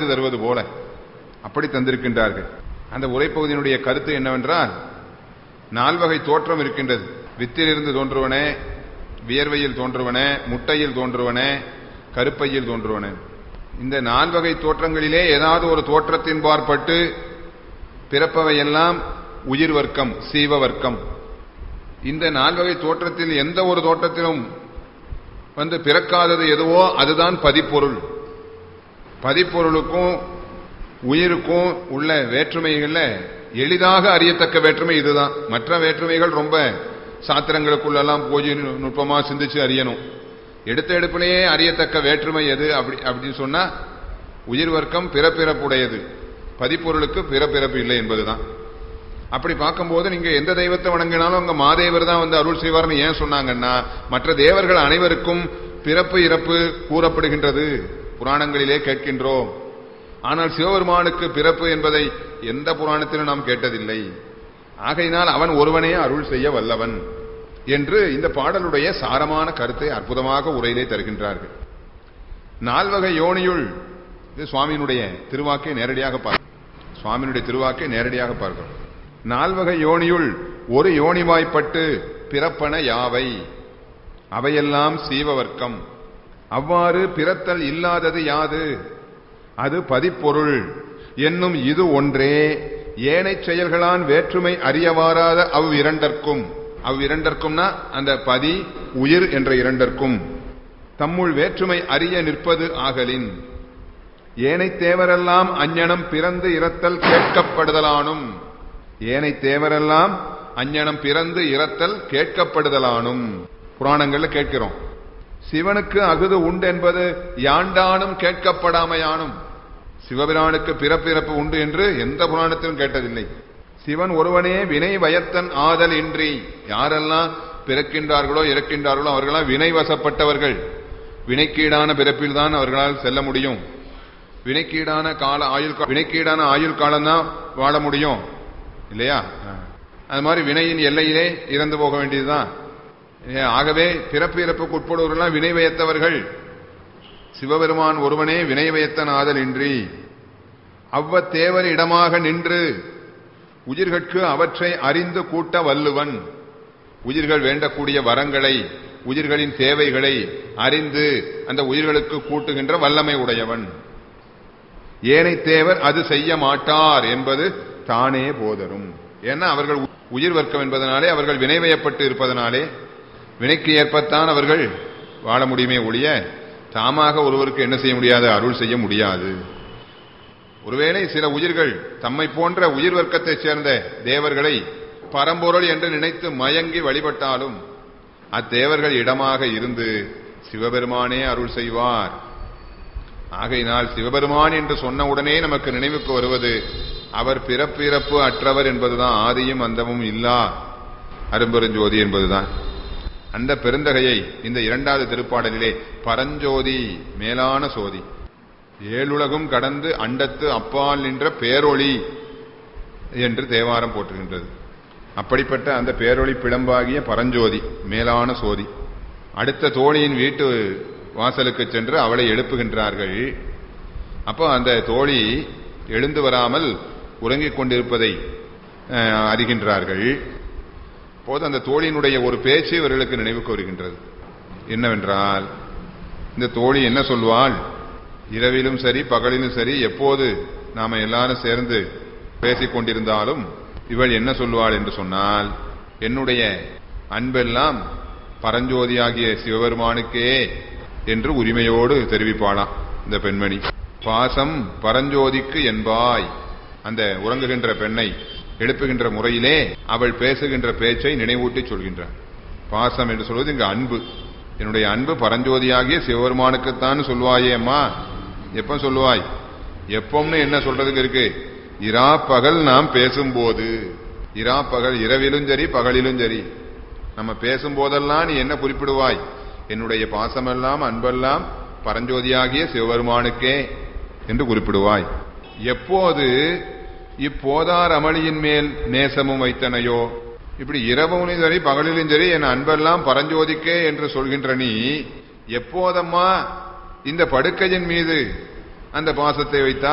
தருவது போல அப்படி தந்திருக்கின்றார்கள் அந்த உரைப்பகுதியினுடைய கருத்து என்னவென்றால் நால்வகை தோற்றம் இருக்கின்றது வித்திலிருந்து தோன்றுவன வியர்வையில் தோன்றுவன முட்டையில் தோன்றுவன கருப்பையில் தோன்றுவன இந்த நால்வகை தோற்றங்களிலே ஏதாவது ஒரு தோற்றத்தின் பார்ப்பட்டு பிறப்பவையெல்லாம் உயிர் வர்க்கம் சீவ வர்க்கம் இந்த நால்வகை தோற்றத்தில் எந்த ஒரு தோற்றத்திலும் வந்து பிறக்காதது எதுவோ அதுதான் பதிப்பொருள் பதிப்பொருளுக்கும் உயிருக்கும் உள்ள வேற்றுமைகள்ல எளிதாக அறியத்தக்க வேற்றுமை இதுதான் மற்ற வேற்றுமைகள் ரொம்ப சாத்திரங்களுக்குள்ளெல்லாம் போய் நுட்பமா சிந்திச்சு அறியணும் எடுத்த எடுப்பிலேயே அறியத்தக்க வேற்றுமை எது அப்படி அப்படின்னு சொன்னா உயிர் வர்க்கம் பிறப்பிறப்புடையது பதிப்பொருளுக்கு பிறப்பிறப்பு இல்லை என்பதுதான் அப்படி பார்க்கும்போது நீங்க எந்த தெய்வத்தை வணங்கினாலும் அங்க மாதேவர் தான் வந்து அருள் செய்வார்னு ஏன் சொன்னாங்கன்னா மற்ற தேவர்கள் அனைவருக்கும் பிறப்பு இறப்பு கூறப்படுகின்றது புராணங்களிலே கேட்கின்றோம் ஆனால் சிவபெருமானுக்கு பிறப்பு என்பதை எந்த புராணத்திலும் நாம் கேட்டதில்லை ஆகையினால் அவன் ஒருவனே அருள் செய்ய வல்லவன் என்று இந்த பாடலுடைய சாரமான கருத்தை அற்புதமாக உரையிலே தருகின்றார்கள் நால்வகை யோனியுள் இது சுவாமியினுடைய திருவாக்கை நேரடியாக பார்க்க சுவாமியினுடைய திருவாக்கை நேரடியாக பார்க்கிறோம் நால்வகை யோனியுள் ஒரு யோனிவாய்ப்பட்டு பிறப்பன யாவை அவையெல்லாம் சீவவர்க்கம் அவ்வாறு பிறத்தல் இல்லாதது யாது அது பதிப்பொருள் என்னும் இது ஒன்றே ஏனைச் செயல்களான் வேற்றுமை அறியவாராத அவ் இரண்டற்கும் அவ் இரண்டற்கும்னா அந்த பதி உயிர் என்ற இரண்டற்கும் தம்முள் வேற்றுமை அறிய நிற்பது ஆகலின் ஏனை தேவரெல்லாம் அஞ்ஞனம் பிறந்து இறத்தல் கேட்கப்படுதலானும் ஏனை தேவரெல்லாம் அஞ்ஞனம் பிறந்து இறத்தல் கேட்கப்படுதலானும் புராணங்கள்ல கேட்கிறோம் சிவனுக்கு அகுது உண்டு என்பது யாண்டானும் கேட்கப்படாமையானும் சிவபிரானுக்கு பிறப்பிறப்பு உண்டு என்று எந்த புராணத்திலும் கேட்டதில்லை சிவன் ஒருவனே வினை வயத்தன் ஆதல் இன்றி யாரெல்லாம் பிறக்கின்றார்களோ இறக்கின்றார்களோ அவர்களாம் வினை வசப்பட்டவர்கள் வினைக்கீடான பிறப்பில்தான் அவர்களால் செல்ல முடியும் வினைக்கீடான கால ஆயுள் கா- வினைக்கீடான ஆயுள் காலம்தான் வாழ முடியும் இல்லையா அது மாதிரி வினையின் எல்லையிலே இறந்து போக வேண்டியதுதான் ஏ, ஆகவே பிறப்பு இறப்புக்கு உட்படுவர்கள்லாம் வினை வயத்தவர்கள் சிவபெருமான் ஒருவனே வினை வயத்தன் ஆதல் இன்றி அவ்வத்தேவர் இடமாக நின்று உயிர்கட்கு அவற்றை அறிந்து கூட்ட வல்லுவன் உயிர்கள் வேண்டக்கூடிய வரங்களை உயிர்களின் தேவைகளை அறிந்து அந்த உயிர்களுக்கு கூட்டுகின்ற வல்லமை உடையவன் ஏனை தேவர் அது செய்ய மாட்டார் என்பது தானே போதரும் ஏன்னா அவர்கள் உ- உயிர் வர்க்கம் என்பதனாலே அவர்கள் வினைவயப்பட்டு இருப்பதனாலே வினைக்கு ஏற்பத்தான் அவர்கள் வாழ முடியுமே ஒழிய தாமாக ஒருவருக்கு என்ன செய்ய முடியாது அருள் செய்ய முடியாது ஒருவேளை சில உயிர்கள் தம்மை போன்ற உயிர் வர்க்கத்தைச் சேர்ந்த தேவர்களை பரம்பொருள் என்று நினைத்து மயங்கி வழிபட்டாலும் அத்தேவர்கள் இடமாக இருந்து சிவபெருமானே அருள் செய்வார் ஆகையினால் சிவபெருமான் என்று சொன்ன உடனே நமக்கு நினைவுக்கு வருவது அவர் பிறப்பிறப்பு அற்றவர் என்பதுதான் ஆதியும் அந்தமும் இல்லா அரும்பெருஞ்சோதி என்பதுதான் அந்த பெருந்தகையை இந்த இரண்டாவது திருப்பாடலிலே பரஞ்சோதி மேலான சோதி ஏழுலகும் கடந்து அண்டத்து அப்பால் நின்ற பேரொளி என்று தேவாரம் போற்றுகின்றது அப்படிப்பட்ட அந்த பேரொளி பிளம்பாகிய பரஞ்சோதி மேலான சோதி அடுத்த தோழியின் வீட்டு வாசலுக்கு சென்று அவளை எழுப்புகின்றார்கள் அப்போ அந்த தோழி எழுந்து வராமல் உறங்கிக் கொண்டிருப்பதை அஹ், அறிகின்றார்கள் போது அந்த தோழியினுடைய ஒரு பேச்சு இவர்களுக்கு நினைவுக்கு வருகின்றது என்னவென்றால் இந்த தோழி என்ன சொல்வாள் இரவிலும் சரி பகலிலும் சரி எப்போது நாம எல்லாரும் சேர்ந்து பேசிக் கொண்டிருந்தாலும் இவள் என்ன சொல்வாள் என்று சொன்னால் என்னுடைய அன்பெல்லாம் பரஞ்சோதியாகிய சிவபெருமானுக்கே என்று உரிமையோடு தெரிவிப்பாளாம் இந்த பெண்மணி பாசம் பரஞ்சோதிக்கு என்பாய் அந்த உறங்குகின்ற பெண்ணை எழுப்புகின்ற முறையிலே அவள் பேசுகின்ற பேச்சை நினைவூட்டி சொல்கின்றார் பாசம் என்று சொல்வது இங்கு அன்பு என்னுடைய அன்பு பரஞ்சோதியாகிய சிவபெருமானுக்குத்தான் சொல்வாயே அம்மா எப்ப சொல்லுவாய் எப்பம்னு என்ன சொல்றதுக்கு இருக்கு இரா பகல் நாம் பேசும்போது இரா பகல் இரவிலும் சரி பகலிலும் சரி நம்ம பேசும்போதெல்லாம் நீ என்ன குறிப்பிடுவாய் என்னுடைய பாசமெல்லாம் அன்பெல்லாம் பரஞ்சோதியாகிய சிவபெருமானுக்கே என்று குறிப்பிடுவாய் எப்போது இப்போதார் அமளியின் மேல் நேசமும் வைத்தனையோ இப்படி இரவும் சரி பகலிலும் சரி என் அன்பெல்லாம் பரஞ்சோதிக்கே என்று சொல்கின்ற நீ எப்போதம்மா இந்த படுக்கையின் மீது அந்த பாசத்தை வைத்தா